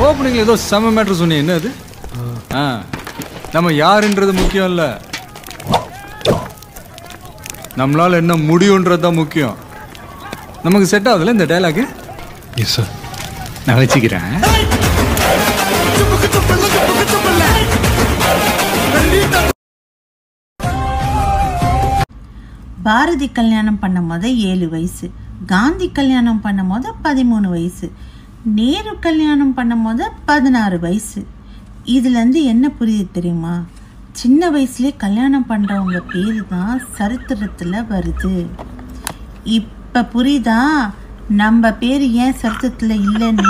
ஓப்பனிங்ல ஏதோ செம மேட்ரு சொன்னீங்க என்ன அது ஆ நம்ம யாருன்றது முக்கியம் இல்ல நம்மளால என்ன முடியுன்றது தான் முக்கியம் நமக்கு செட் ஆகுதுல இந்த டைலாக் எஸ் சார் நான் வச்சுக்கிறேன் பாரதி கல்யாணம் பண்ணும் போது ஏழு வயசு காந்தி கல்யாணம் பண்ணும் போது பதிமூணு வயசு நேரு கல்யாணம் பண்ணும் போது பதினாறு வயசு இதுலேருந்து என்ன புரியுது தெரியுமா சின்ன வயசுலேயே கல்யாணம் பண்ணுறவங்க பேர் தான் சரித்திரத்தில் வருது இப்போ புரியுதா நம்ம பேர் ஏன் சரித்திரத்தில் இல்லைன்னு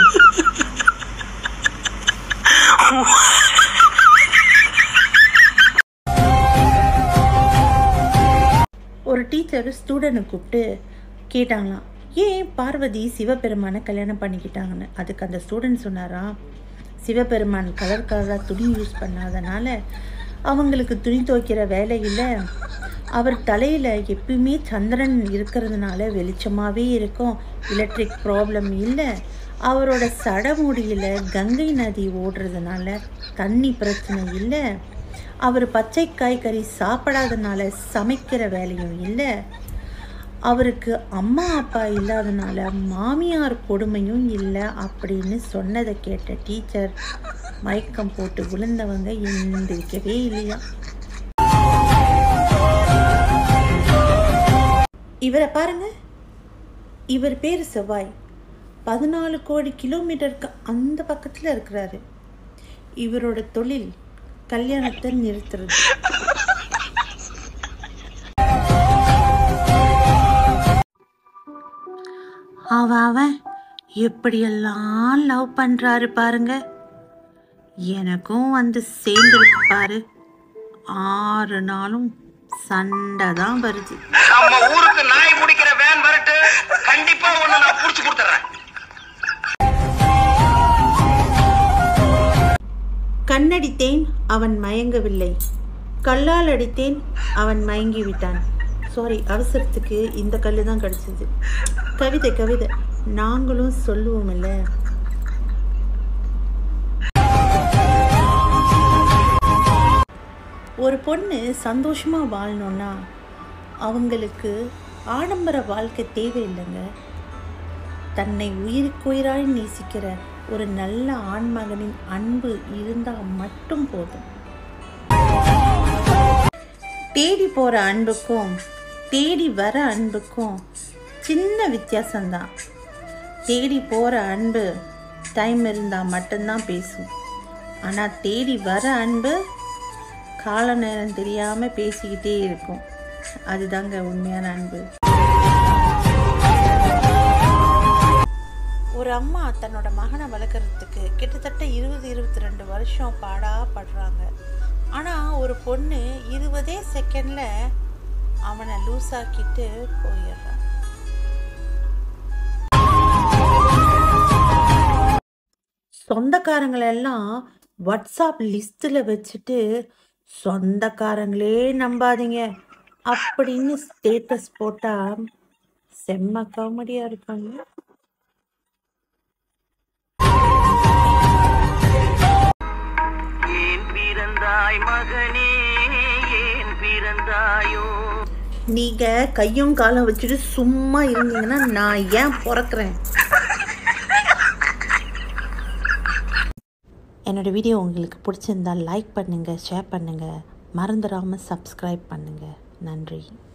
ஒரு டீச்சர் ஸ்டூடெண்ட்டை கூப்பிட்டு கேட்டாங்களாம் ஏன் பார்வதி சிவபெருமானை கல்யாணம் பண்ணிக்கிட்டாங்கன்னு அதுக்கு அந்த ஸ்டூடெண்ட் சொன்னாராம் சிவபெருமான் கலர் கலராக துணி யூஸ் பண்ணாதனால அவங்களுக்கு துணி துவைக்கிற வேலையில் அவர் தலையில் எப்பயுமே சந்திரன் இருக்கிறதுனால வெளிச்சமாகவே இருக்கும் எலக்ட்ரிக் ப்ராப்ளம் இல்லை அவரோட சடமுடியில் கங்கை நதி ஓடுறதுனால தண்ணி பிரச்சனை இல்லை அவர் பச்சை காய்கறி சாப்பிடாதனால சமைக்கிற வேலையும் இல்லை அவருக்கு அம்மா அப்பா இல்லாதனால மாமியார் கொடுமையும் இல்லை அப்படின்னு சொன்னதை கேட்ட டீச்சர் மயக்கம் போட்டு விழுந்தவங்க எந்திரிக்கவே இல்லையா இவரை பாருங்க இவர் பேர் செவ்வாய் பதினாலு கோடி கிலோமீட்டருக்கு அந்த பக்கத்தில் இருக்கிறாரு இவரோட தொழில் கல்யாணத்தை நிறுத்துறது அவ அவன் எப்படியெல்லாம் லவ் பண்றாரு பாருங்க எனக்கும் வந்து சேர்ந்துருக்கு பாரு ஆறு நாளும் சண்டை தான் வருது நம்ம ஊருக்கு நாய் பிடிக்கிற வேன் வரட்டு கண்டிப்பா ஒண்ணு நான் புடிச்சு கொடுத்துறேன் கண்ணடித்தேன் அவன் மயங்கவில்லை கல்லால் அடித்தேன் அவன் மயங்கி விட்டான் சாரி அவசரத்துக்கு இந்த கல்லு தான் கிடச்சிது கவிதை கவிதை நாங்களும் சொல்லுவோம்ல ஒரு பொண்ணு சந்தோஷமாக வாழணும்னா அவங்களுக்கு ஆடம்பர வாழ்க்கை தேவையில்லைங்க தன்னை உயிருக்குயிராய் நேசிக்கிற ஒரு நல்ல ஆண்மகனின் அன்பு இருந்தால் மட்டும் போதும் தேடி போகிற அன்புக்கும் தேடி வர அன்புக்கும் சின்ன வித்தியாசம்தான் தேடி போகிற அன்பு டைம் இருந்தால் மட்டும்தான் பேசும் ஆனால் தேடி வர அன்பு கால நேரம் தெரியாமல் பேசிக்கிட்டே இருக்கும் அதுதாங்க உண்மையான அன்பு ஒரு அம்மா தன்னோட மகனை வளர்க்குறதுக்கு கிட்டத்தட்ட இருபது இருபத்தி ரெண்டு வருஷம் பாடா படுறாங்க ஆனால் ஒரு பொண்ணு இருபதே செகண்டில் அவனை லூஸாக்கிட்டு போயிடுறான் சொந்தக்காரங்களெல்லாம் வாட்ஸ்அப் லிஸ்ட்டில் வச்சுட்டு சொந்தக்காரங்களே நம்பாதீங்க அப்படின்னு ஸ்டேட்டஸ் போட்டால் செம்ம காமெடியாக இருப்பாங்க ஏன் பிறந்தாய் மகனே ஏன் பிறந்தாயோ நீங்க கையும் காலம் வச்சுட்டு சும்மா இருந்தீங்கன்னா நான் ஏன் பிறக்கிறேன் என்னோட வீடியோ உங்களுக்கு பிடிச்சிருந்தா லைக் பண்ணுங்க ஷேர் பண்ணுங்க மறந்துடாம சப்ஸ்கிரைப் பண்ணுங்க நன்றி